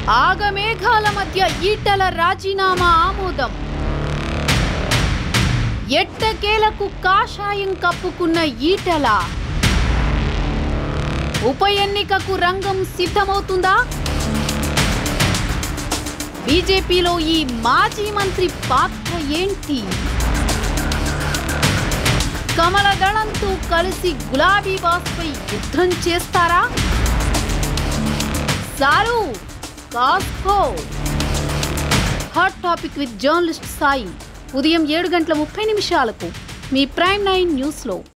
ఆగమేఘాల మధ్య ఈటల రాజీనామా ఆమోదం ఎట్టకేలకు కాషాయం కప్పుకున్న ఈటల ఉప ఎన్నికకు రంగం సిద్ధమవుతుందా బీజేపీలో ఈ మాజీ మంత్రి పాత్ర ఏంటి కమల దళంతో కలిసి గులాబీ బాస్పై యుద్ధం చేస్తారా సారు కాస్కో hot topic with journalist Sai ఉదయం ఏడు గంటల ముప్పై నిమిషాలకు మీ ప్రైమ్ నైన్ న్యూస్లో